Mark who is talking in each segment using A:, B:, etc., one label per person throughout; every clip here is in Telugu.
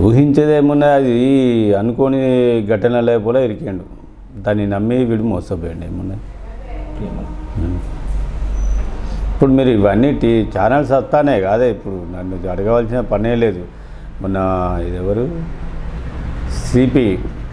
A: ఊహించేదేమున్నా అది అనుకోని ఘటన లేకపోలే ఇరికాడు దాన్ని నమ్మి వీడు మోసపోయాడు ఏమున్నా
B: ప్రేమ
A: ఇప్పుడు మీరు ఇవన్నీ టీ ఛానల్స్ వస్తానే కాదే ఇప్పుడు నన్ను అడగవలసిన పనే లేదు మొన్న ఇది ఎవరు సిపి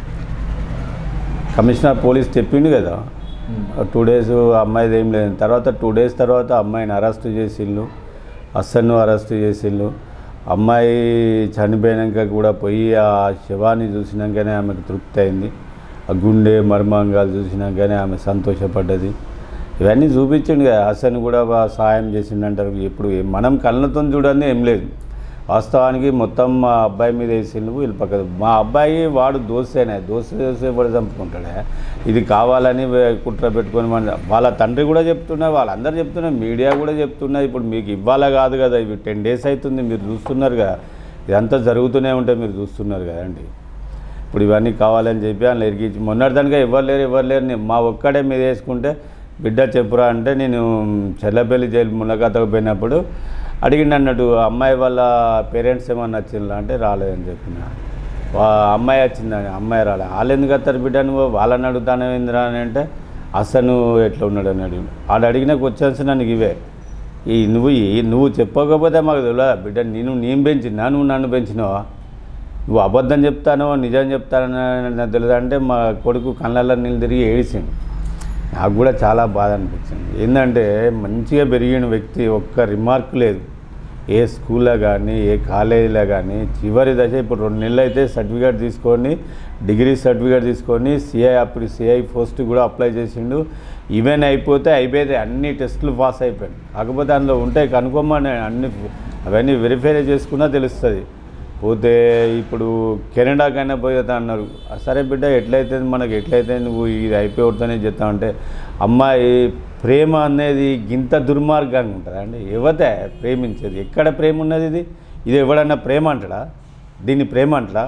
A: కమిషనర్ పోలీస్ చెప్పిండు కదా టూ డేస్ అమ్మాయిది ఏం లేదు తర్వాత టూ డేస్ తర్వాత అమ్మాయిని అరెస్ట్ చేసిళ్ళు అస్సన్ను అరెస్ట్ చేసిళ్ళు అమ్మాయి చనిపోయాక కూడా పోయి ఆ శవాన్ని చూసినాకనే ఆమెకు తృప్తి అయింది ఆ గుండె మర్మాంగాలు చూసినాకనే ఆమె సంతోషపడ్డది ఇవన్నీ చూపించండి కదా అసలు కూడా వా- సాయం చేసిండంటారు ఇప్పుడు ఏ- మనం కళ్ళతో చూడండి ఏం లేదు వాస్తవానికి మొత్తం మా అబ్బాయి మీద వేసిండు వీళ్ళు పక్క మా అబ్బాయి వాడు దోసేనే దోశ దోశ పడి చంపుకుంటాడే ఇది కావాలని వే- కుట్ర పెట్టుకొని మన వాళ్ళ తండ్రి కూడా చెప్తున్నా వాళ్ళందరూ చెప్తున్నారు మీడియా కూడా చెప్తున్నా ఇప్పుడు మీకు ఇవ్వాలా కాదు కదా ఇవి టెన్ డేస్ అవుతుంది మీరు చూస్తున్నారు కదా ఇదంతా జరుగుతూనే ఉంటే మీరు చూస్తున్నారు కదండి ఇప్పుడు ఇవన్నీ కావాలని చెప్పి అందులో ఎరిగించి మొన్నటిదానిగా ఎవరు లేరు ఎవరు లేరు నేను మా ఒక్కడే మీద వేసుకుంటే బిడ్డ చెప్పురా అంటే నేను చెల్లపల్లి జైలు మునకతకు పోయినప్పుడు అడిగిండు అన్నట్టు అమ్మాయి వాళ్ళ పేరెంట్స్ ఏమన్నా వచ్చిందా అంటే రాలేదని చెప్పిన వా అమ్మాయి వచ్చిందని అమ్మాయి రాలే వాళ్ళు ఎందుకు వస్తారు బిడ్డ నువ్వు వాళ్ళని అడుగుతాను ఏందిరా అని అంటే అసలు ఎట్లా ఉన్నాడు అని అడిగి ఆడు అడిగిన క్వశ్చన్స్ నన్ను ఇవే ఈ నువ్వు ఈ- నువ్వు చెప్పకపోతే మాకు తెలియదా బిడ్డ నేను నేను పెంచినా నువ్వు నన్ను పెంచినావా నువ్వు అబద్ధం చెప్తానో నిజం చెప్తానో నాకు తెలియదు అంటే మా కొడుకు కళ్ళల్లో నీళ్ళు తిరిగి ఏడిసిండు నాకు కూడా చాలా బాధ అనిపించింది ఏంటంటే మంచిగా పెరిగిన వ్యక్తి ఒక్క రిమార్క్ లేదు ఏ స్కూల్లో కానీ ఏ కాలేజీలో కానీ చివరి దశ ఇప్పుడు రెండు నెలలు అయితే సర్టిఫికేట్ తీసుకొని డిగ్రీ సర్టిఫికేట్ తీసుకొని సిఐ అప్పుడు సిఐ పోస్ట్ కూడా అప్లై చేసిండు ఈవెన్ అయిపోతే అయిపోతే అన్ని టెస్టులు పాస్ అయిపోయాడు కాకపోతే అందులో ఉంటాయి కనుక్కోమని అన్ని అవన్నీ వెరిఫై చేసుకున్నా తెలుస్తుంది పోతే ఇప్పుడు కెనడాకైనా పోయేదా అన్నారు ఆ సరే బిడ్డ ఎట్లయితే మనకి ఎట్లయితే నువ్వు ఇది అయిపోతానే చెప్తా అంటే అమ్మాయి ప్రేమ అనేది గింత దుర్మార్గంగా ఉంటుందా అండి యువతే ప్రేమించేది ఎక్కడ ప్రేమ ఉన్నది ఇది ఇది ఎవడన్నా ప్రేమ అంటాడా దీన్ని ప్రేమ అంటాడా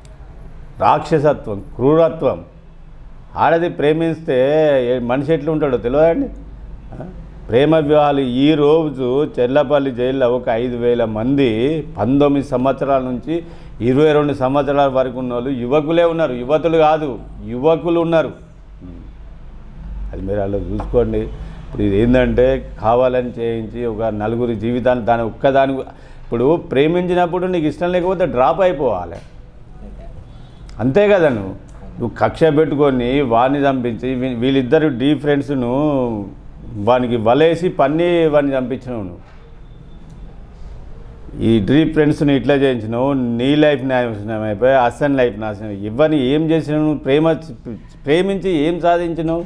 A: రాక్షసత్వం క్రూరత్వం ఆడది ప్రేమిస్తే ఏ- మనిషి ఎట్లా ఉంటాడో తెలియదండి ఆ? ప్రేమ వివాహాలు ఈ రోజు చెర్లపల్లి జైల్లో ఒక ఐదు వేల మంది పంతొమ్మిది సంవత్సరాల నుంచి ఇరవై రెండు సంవత్సరాల వరకు ఉన్న వాళ్ళు యువకులే ఉన్నారు యువతులు కాదు యువకులు ఉన్నారు అది మీరు అలా చూసుకోండి ఇప్పుడు ఇది ఏంటంటే కావాలని చేయించి ఒక నలుగురి జీవితాన్ని దాని ఒక్కదాని ఇప్పుడు ప్రేమించినప్పుడు నీకు ఇష్టం లేకపోతే డ్రాప్ అయిపోవాలి అంతే కదా నువ్వు నువ్వు కక్ష పెట్టుకొని వాడిని చంపించి వీ- వీళ్ళిద్దరు డీ ఫ్రెండ్స్ను వానికి వలేసి పన్ని వాడిని చంపించినావు నువ్వు ఈ డ్రీ ఫ్రెండ్స్ని ఇట్లా చేయించినావు నీ లైఫ్ నాశనం అయిపోయి అసన్ లైఫ్ నాశనం ఇవన్నీ ఏం చేసినావు నువ్వు ప్రేమ ప్రేమించి ఏం సాధించినావు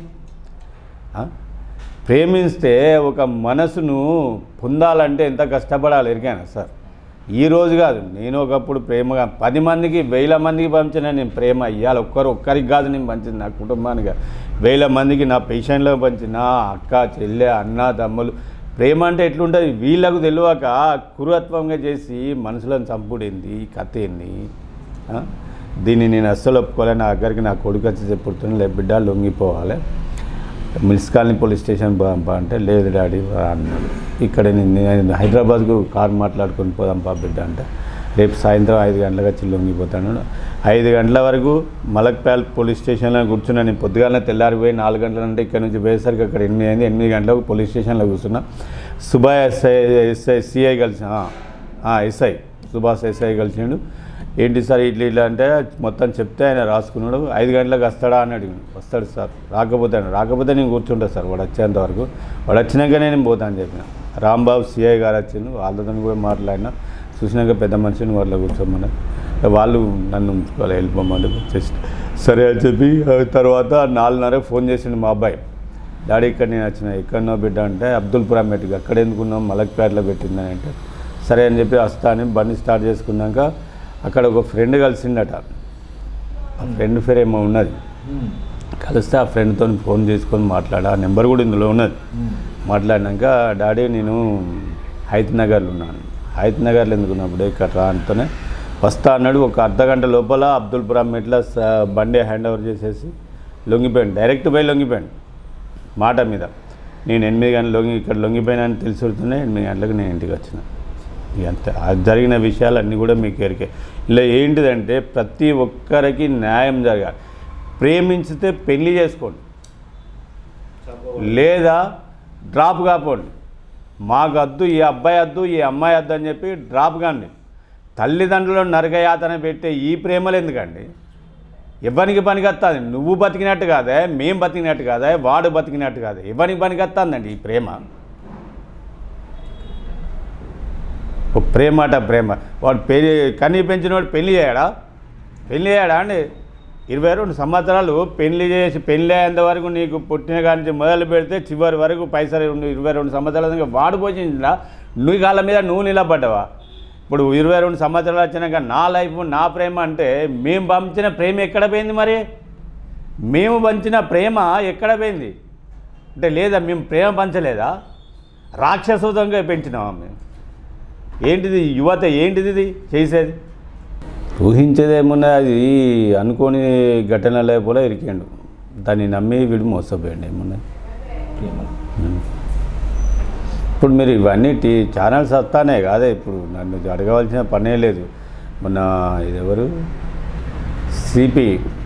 A: ఆ? ప్రేమిస్తే ఒక మనసును పొందాలంటే ఎంత కష్టపడాలి ఎరిగాను సార్ ఈ రోజు కాదు నేను ఒకప్పుడు ప్రేమగా పది మందికి వేల మందికి పంచిన నేను ప్రేమ ఇవ్వాలి ఒక్కరు ఒక్కరికి కాదు నేను పంచింది నా కుటుంబానికి వేల మందికి నా పేషెంట్లో పంచిన అక్క చెల్లె అన్న తమ్ములు ప్రేమ అంటే ఎట్లుంటుంది వీళ్ళకు తెలియక కురుత్వంగా చేసి మనుషులను చంపుడేంది కథ ఏంది ఆ? దీన్ని నేను అస్సలు ఒప్పుకోలే నా దగ్గరికి నా కొడుకు వచ్చి చెప్పుడుతున్నా లే బిడ్డ లొంగిపోవాలి మిల్స్ కాలనీ పోలీస్ స్టేషన్ పోదాంపా అంటే లేదు డాడీ రా అన్నాడు ఇక్కడ నేను నేను హైదరాబాద్కు కార్ మాట్లాడుకొని పోదాంపా బిడ్డ అంటే రేపు సాయంత్రం ఐదు గంటలకు వచ్చి లొంగిపోతాను ఐదు గంటల వరకు మలక్పేల్ పోలీస్ స్టేషన్లో కూర్చున్నా నేను పొద్దుగానే తెల్లారిపోయి నాలుగు గంటల అంటే ఇక్కడ నుంచి పోయేసరికి అక్కడ ఎనిమిది అయింది ఎనిమిది గంటలకు పోలీస్ స్టేషన్లో కూర్చున్నా సుభా ఎస్ఐ ఎస్ఐ సిఐ కలిసి ఎస్ఐ సుభాష్ ఎస్ఐ కలిసిండు ఏంటి సార్ ఇట్లా ఇట్లా అంటే మొత్తం చెప్తే ఆయన రాసుకున్నాడు ఐదు గంటలకు వస్తాడా అని అడిగాను వస్తాడు సార్ రాకపోతే అన్నాడు. రాకపోతే నేను కూర్చుంటా సార్ వాడు వచ్చేంత వరకు వాడు వచ్చినాకనే నేను పోతా అని చెప్పిన రాంబాబు సిఐ గారు వచ్చిండు వాళ్ళతో కూడా మాట్లాడినా చూసినాక పెద్ద మనిషిని వాళ్ళ కూర్చోమన్నారు వాళ్ళు నన్ను ఉంచుకోవాలి వెళ్ళిపోమని వచ్చేసి సరే అని చెప్పి ఆ తర్వాత నాలుగున్నర ఫోన్ చేసిండు మా అబ్బాయి డాడీ ఇక్కడ నేను వచ్చిన ఎక్కడనో బిడ్డ అంటే అబ్దుల్పురం మెట్టుకు అక్కడ ఎందుకున్నాం మలక్పేటలో పెట్టిందని అంటే సరే అని చెప్పి వస్తా అని బండి స్టార్ట్ చేసుకున్నాక అక్కడ ఒక ఫ్రెండ్ కలిసిండట ఆ ఫ్రెండ్ పేరు ఏమో ఉన్నది కలిస్తే ఆ ఫ్రెండ్తో ఫోన్ చేసుకొని మాట్లాడా ఆ నెంబర్ కూడా ఇందులో ఉన్నది మాట్లాడినాక డాడీ నేను హైత్ నగర్లో ఉన్నాను హైత్ నగర్లో ఎందుకున్నప్పుడు ఇక్కడ రా అంతనే వస్తా అన్నాడు ఒక అర్ధ గంట లోపల అబ్దుల్పురం మెట్ల స- బండి హ్యాండ్ ఓవర్ చేసేసి లొంగిపోయాను డైరెక్ట్ పోయి లొంగిపోయాను మాట మీద నేను ఎనిమిది గంటలు లొంగి ఇక్కడ లొంగిపోయినా అని తెలిసి వస్తున్నాయి ఎనిమిది గంటలకు నేను ఇంటికి వచ్చిన ఎంత అది జరిగిన విషయాలన్నీ కూడా మీకు ఎరికే ఇలా ఏంటిదంటే ప్రతి ఒక్కరికి న్యాయం జరగాలి ప్రేమించితే పెళ్లి చేసుకోండి లేదా డ్రాప్ కాపోండి మాకు వద్దు ఈ అబ్బాయి వద్దు ఈ అమ్మాయి వద్దు అని చెప్పి డ్రాప్ కాండి తల్లిదండ్రులను నరకయాతన పెట్టే ఈ ప్రేమలు ఎందుకండి ఎవరికి పనికి వస్తుంది నువ్వు బతికినట్టు కాదే మేం బతికినట్టు కాదే వాడు బతికినట్టు కాదే ఎవరికి పనికి వస్తుందండి ఈ ప్రేమ ఓ ప్రేమ అట ప్రేమ వాడు పెళ్లి కనీ పెంచిన వాడు పెళ్లి చేయడా పెళ్లి చేయడా అండి ఇరవై రెండు సంవత్సరాలు పెళ్లి చేసి పెళ్లి అయ్యేంత వరకు నీకు పుట్టిన కాడి నుంచి మొదలు పెడితే చివరి వరకు పైసలు రెండు ఇరవై రెండు సంవత్సరాల దాకా వాడు పోషించిన నువ్వు కాళ్ళ మీద నువ్వు నిలబడ్డావా ఇప్పుడు ఇరవై రెండు సంవత్సరాలు వచ్చినాక నా లైఫ్ నా ప్రేమ అంటే మేము పంచిన ప్రేమ ఎక్కడ పోయింది మరి మేము పంచిన ప్రేమ ఎక్కడ పోయింది అంటే లేదా మేము ప్రేమ పంచలేదా రాక్షసోదంగా పెంచినామా మేము ఏంటిది యువత ఏంటిది ఇది చేసేది ఊహించేదేమున్నా అది అనుకోని ఘటన లేకపోతే ఇరికాడు దాన్ని నమ్మి వీడు మోసపోయాడు ఏమున్నా ఇప్పుడు మీరు ఇవన్నీ టీ ఛానల్స్ వస్తానే కాదే ఇప్పుడు నన్ను అడగవలసిన పనే లేదు మొన్న ఇది ఎవరు సిపి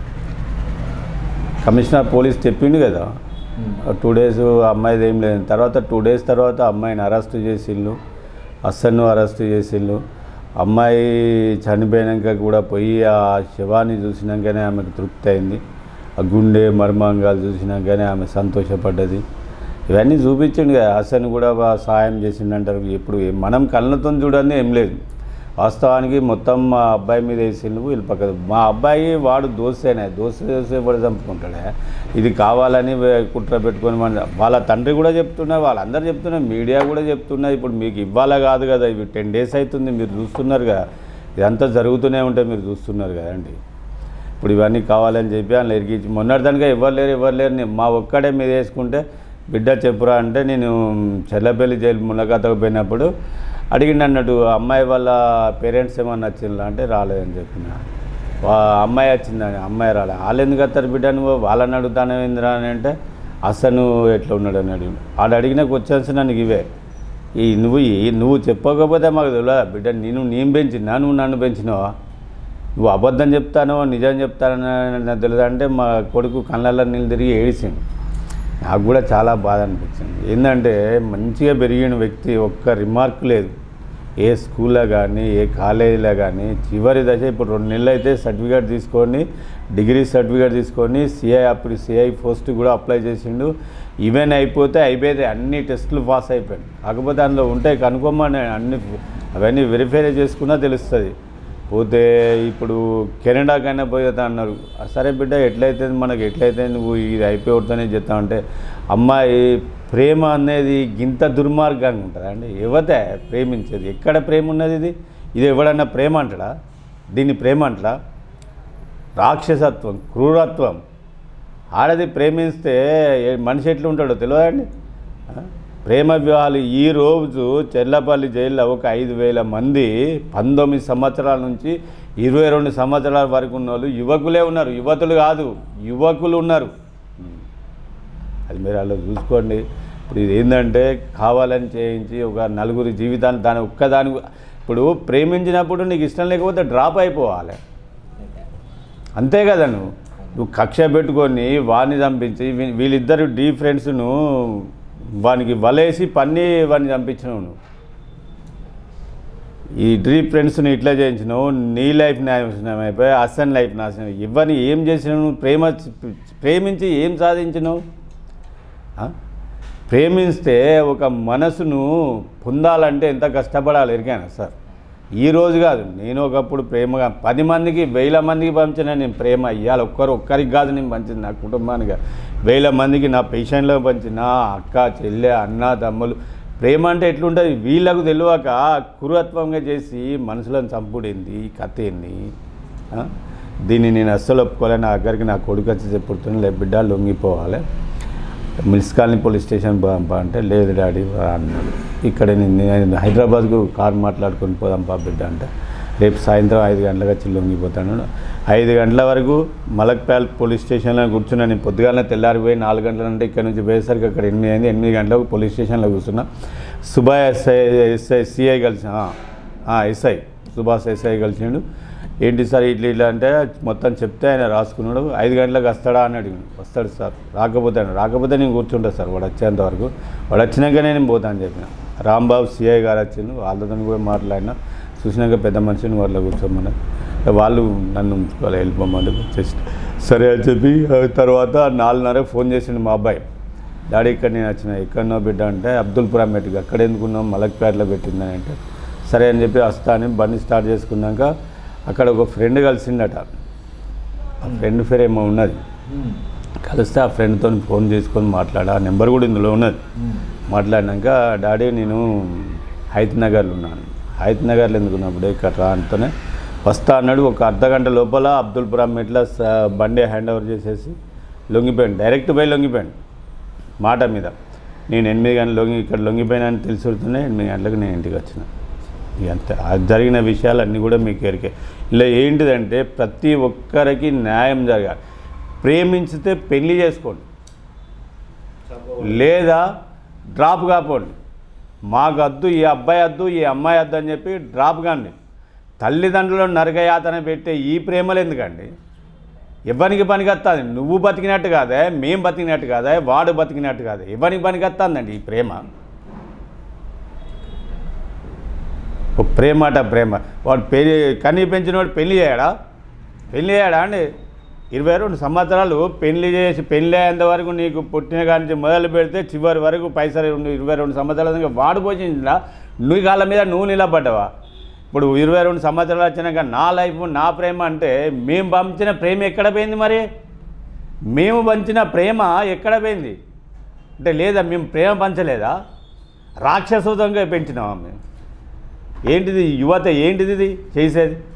A: కమిషనర్ పోలీస్ చెప్పిండు కదా టూ డేస్ అమ్మాయిది ఏం లేదు తర్వాత టూ డేస్ తర్వాత అమ్మాయిని అరెస్ట్ చేసిళ్ళు అస్సన్ను అరెస్ట్ చేసిళ్ళు అమ్మాయి చనిపోయాక కూడా పోయి ఆ శవాన్ని చూసినాకనే ఆమెకు తృప్తి అయింది ఆ గుండె మర్మాంగాలు చూసినాకనే ఆమె సంతోషపడ్డది ఇవన్నీ చూపించండి కదా అసలు కూడా బా- సాయం చేసిండంటారు ఇప్పుడు ఏ- మనం కళ్ళతో చూడండి ఏం లేదు వాస్తవానికి మొత్తం మా అబ్బాయి మీద వేసిండు వీళ్ళు పక్క మా అబ్బాయి వాడు దోసేనే దోశ దోశ పడి చంపుకుంటాడే ఇది కావాలని వే- కుట్ర పెట్టుకొని మన వాళ్ళ తండ్రి కూడా చెప్తున్నారు వాళ్ళందరూ చెప్తున్నారు మీడియా కూడా చెప్తున్నారు ఇప్పుడు మీకు ఇవ్వాలా కాదు కదా ఇవి టెన్ డేస్ అవుతుంది మీరు చూస్తున్నారు కదా ఇదంతా జరుగుతూనే ఉంటే మీరు చూస్తున్నారు కదండి ఇప్పుడు ఇవన్నీ కావాలని చెప్పి వాళ్ళు ఎరిగించి మొన్నటిదానిగా ఎవరు లేరు ఎవరు లేరు నేను మా ఒక్కడే మీద వేసుకుంటే బిడ్డ చెప్పురా అంటే నేను చెల్లపల్లి జైలు మునకతకు పోయినప్పుడు అడిగిండు అన్నట్టు అమ్మాయి వాళ్ళ పేరెంట్స్ ఏమన్నా వచ్చిందా అంటే రాలేదని చెప్పిన వా అమ్మాయి వచ్చిందని అమ్మాయి రాలే వాళ్ళు ఎందుకు వస్తారు బిడ్డ నువ్వు వాళ్ళని అడుగుతాను ఏందిరా అని అంటే అసలు నువ్వు ఎట్లా ఉన్నాడు అని అడిగి వాడు అడిగిన క్వశ్చన్స్ నన్ను ఇవే ఈ నువ్వు ఈ- నువ్వు చెప్పకపోతే మాకు తెలియదా బిడ్డ నేను నేను పెంచినా నువ్వు నన్ను పెంచినావా నువ్వు అబద్ధం చెప్తానో నిజం చెప్తానో నాకు తెలియదు అంటే మా కొడుకు కళ్ళల్లో నీళ్ళు తిరిగి ఏడిసింది నాకు కూడా చాలా బాధ అనిపించింది ఏంటంటే మంచిగా పెరిగిన వ్యక్తి ఒక్క రిమార్క్ లేదు ఏ స్కూల్లో కానీ ఏ కాలేజీలో కానీ చివరి దశ ఇప్పుడు రెండు నెలలు అయితే సర్టిఫికేట్ తీసుకొని డిగ్రీ సర్టిఫికేట్ తీసుకొని సిఐ అప్పుడు సిఐ పోస్ట్ కూడా అప్లై చేసిండు ఈవెన్ అయిపోతే అయిపోతే అన్ని టెస్టులు పాస్ అయిపోయాడు కాకపోతే అందులో ఉంటాయి కనుక్కోమని అన్ని అవన్నీ వెరిఫై చేసుకున్నా తెలుస్తుంది పోతే ఇప్పుడు కెనడాకైనా పోయేదా అన్నారు ఆ సరే బిడ్డ ఎట్లయితే మనకి ఎట్లయితే నువ్వు ఇది అయిపోతానే చెప్తా అంటే అమ్మాయి ప్రేమ అనేది గింత దుర్మార్గంగా ఉంటుందా అండి యువతే ప్రేమించేది ఎక్కడ ప్రేమ ఉన్నది ఇది ఇది ఎవడన్నా ప్రేమ అంటాడా దీన్ని ప్రేమ అంటాడా రాక్షసత్వం క్రూరత్వం ఆడది ప్రేమిస్తే ఏ- మనిషి ఎట్లా ఉంటాడో తెలియదండి ఆ? ప్రేమ వివాహాలు ఈ రోజు చెర్లపల్లి జైల్లో ఒక ఐదు వేల మంది పంతొమ్మిది సంవత్సరాల నుంచి ఇరవై రెండు సంవత్సరాల వరకు ఉన్న వాళ్ళు యువకులే ఉన్నారు యువతులు కాదు యువకులు ఉన్నారు అది మీరు అలా చూసుకోండి ఇప్పుడు ఇది ఏంటంటే కావాలని చేయించి ఒక నలుగురి జీవితాన్ని దాని ఒక్కదాని ఇప్పుడు ప్రేమించినప్పుడు నీకు ఇష్టం లేకపోతే డ్రాప్ అయిపోవాలి అంతే కదా నువ్వు నువ్వు కక్ష పెట్టుకొని వాడిని చంపించి వీ- వీళ్ళిద్దరు డీ ఫ్రెండ్స్ను వానికి వలేసి పన్ని వాడిని చంపించినావు నువ్వు ఈ డ్రీ ఫ్రెండ్స్ని ఇట్లా చేయించినావు నీ లైఫ్ నాశనం అయిపోయి అసన్ లైఫ్ నాశనం ఇవన్నీ ఏం చేసినావు నువ్వు ప్రేమ ప్రేమించి ఏం సాధించినావు ఆ? ప్రేమిస్తే ఒక మనసును పొందాలంటే ఎంత కష్టపడాలి ఎరిగాను సార్ ఈ రోజు కాదు నేను ఒకప్పుడు ప్రేమగా పది మందికి వేల మందికి పంచిన నేను ప్రేమ ఇవ్వాలి ఒక్కరు ఒక్కరికి కాదు నేను పంచింది నా కుటుంబానికి వేల మందికి నా పేషెంట్లకు పంచిన అక్క చెల్లె అన్న తమ్ములు ప్రేమ అంటే ఎట్లుంటుంది వీళ్ళకు తెలియక కురుత్వంగా చేసి మనుషులను చంపుడేంది ఈ కథ ఏంది ఆ? దీన్ని నేను అస్సలు ఒప్పుకోలే నా దగ్గరికి నా కొడుకు వచ్చి చెప్పుడుతున్నా లే బిడ్డ లొంగిపోవాలి మిల్స్ కాలనీ పోలీస్ స్టేషన్ పోదాంపా అంటే లేదు డాడీ రా అన్నాడు ఇక్కడ నేను నేను హైదరాబాద్కు కార్ మాట్లాడుకొని పోదాంపా బిడ్డ అంటే రేపు సాయంత్రం ఐదు గంటలకు వచ్చి లొంగిపోతాను ఐదు గంటల వరకు మలక్పేల్ పోలీస్ స్టేషన్లో కూర్చున్నా నేను పొద్దుగానే తెల్లారిపోయి నాలుగు గంటల అంటే ఇక్కడ నుంచి పోయేసరికి అక్కడ ఎనిమిది అయింది ఎనిమిది గంటలకు పోలీస్ స్టేషన్లో కూర్చున్నా సుభా ఎస్ఐ ఎస్ఐ సిఐ కలిసి "ఆ, ఆ, ఎస్ఐ సుభాష్ ఎస్ఐ కలిసిండు ఏంటి సార్ ఇట్లా ఇట్లా అంటే మొత్తం చెప్తే ఆయన రాసుకున్నాడు ఐదు గంటలకు వస్తాడా అని అడిగాడు వస్తాడు సార్ రాకపోతే అన్నాడు. రాకపోతే నేను కూర్చుంటా సార్ వాడు వచ్చేంత వరకు వాడు వచ్చినాకనే నేను పోతా అని చెప్పిన రాంబాబు సిఐ గారు వచ్చిండు వాళ్ళతో కూడా మాట్లాడినా చూసినాక పెద్ద మనిషిని వాళ్ళ కూర్చోమని వాళ్ళు నన్ను ఉంచుకోవాలి వెళ్ళిపోమని వచ్చేసి సరే అని చెప్పి ఆ తర్వాత నాలుగున్నరకు ఫోన్ చేసిండు మా అబ్బాయి డాడీ ఇక్కడ నేను వచ్చిన ఎక్కడనో బిడ్డ అంటే అబ్దుల్పురం మెట్టుకు అక్కడ ఎందుకున్నాం మలక్పేటలో పెట్టిందని అంటే సరే అని చెప్పి వస్తా అని బండి స్టార్ట్ చేసుకున్నాక అక్కడ ఒక ఫ్రెండ్ కలిసిండట ఆ ఫ్రెండ్ పేరు ఏమో ఉన్నది కలిస్తే ఆ ఫ్రెండ్తో ఫోన్ చేసుకొని మాట్లాడా ఆ నెంబర్ కూడా ఇందులో ఉన్నది మాట్లాడినాక డాడీ నేను హైత్ నగర్లో ఉన్నాను హైత్ నగర్లో ఎందుకున్నప్పుడు ఇక్కడ రా అంతనే వస్తా అన్నాడు ఒక అర్ధ గంట లోపల అబ్దుల్పురం మెట్ల స- బండి హ్యాండ్ ఓవర్ చేసేసి లొంగిపోయాను డైరెక్ట్ పోయి లొంగిపోయాను మాట మీద నేను ఎనిమిది గంటలు లొంగి ఇక్కడ లొంగిపోయినా అని తెలిసి వస్తూనే ఎనిమిది గంటలకు నేను ఇంటికి వచ్చిన ఇక అంతే ఆ జరిగిన విషయాలన్నీ కూడా మీకు ఎరికే ఇలా ఏంటిదంటే ప్రతి ఒక్కరికి న్యాయం జరగాలి ప్రేమించితే పెళ్లి చేసుకోండి లేదా డ్రాప్ కాపోండి మాకు వద్దు ఈ అబ్బాయి వద్దు ఈ అమ్మాయి వద్దు అని చెప్పి డ్రాప్ కాండి తల్లిదండ్రులను నరకయాతన పెట్టే ఈ ప్రేమలు ఎందుకండి ఎవరికి పనికి వస్తుంది నువ్వు బతికినట్టు కాదే మేం బతికినట్టు కాదా వాడు బతికినట్టు కాదే ఎవరికి పనికి వస్తుందండి ఈ ప్రేమ ఓ ప్రేమ అట ప్రేమ వాడు పెళ్లి కన్నీ పెంచినవాడు పెళ్లి చేయడా పెళ్లి చేయడా అండి ఇరవై రెండు సంవత్సరాలు పెళ్లి చేసి పెళ్లి అయ్యేంత వరకు నీకు పుట్టిన కాడి నుంచి మొదలు పెడితే చివరి వరకు పైసలు రెండు ఇరవై రెండు సంవత్సరాల దాకా వాడు పోషించిందా నువ్వు కాళ్ళ మీద నువ్వు నిలబడ్డావా ఇప్పుడు ఇరవై రెండు సంవత్సరాలు వచ్చినాక నా లైఫ్ నా ప్రేమ అంటే మేము పంచిన ప్రేమ ఎక్కడ పోయింది మరి మేము పంచిన ప్రేమ ఎక్కడ పోయింది అంటే లేదా మేము ప్రేమ పంచలేదా రాక్షసోదంగా పెంచినామా మేము ఏంటిది యువత ఏంటిది ఇది చేసేది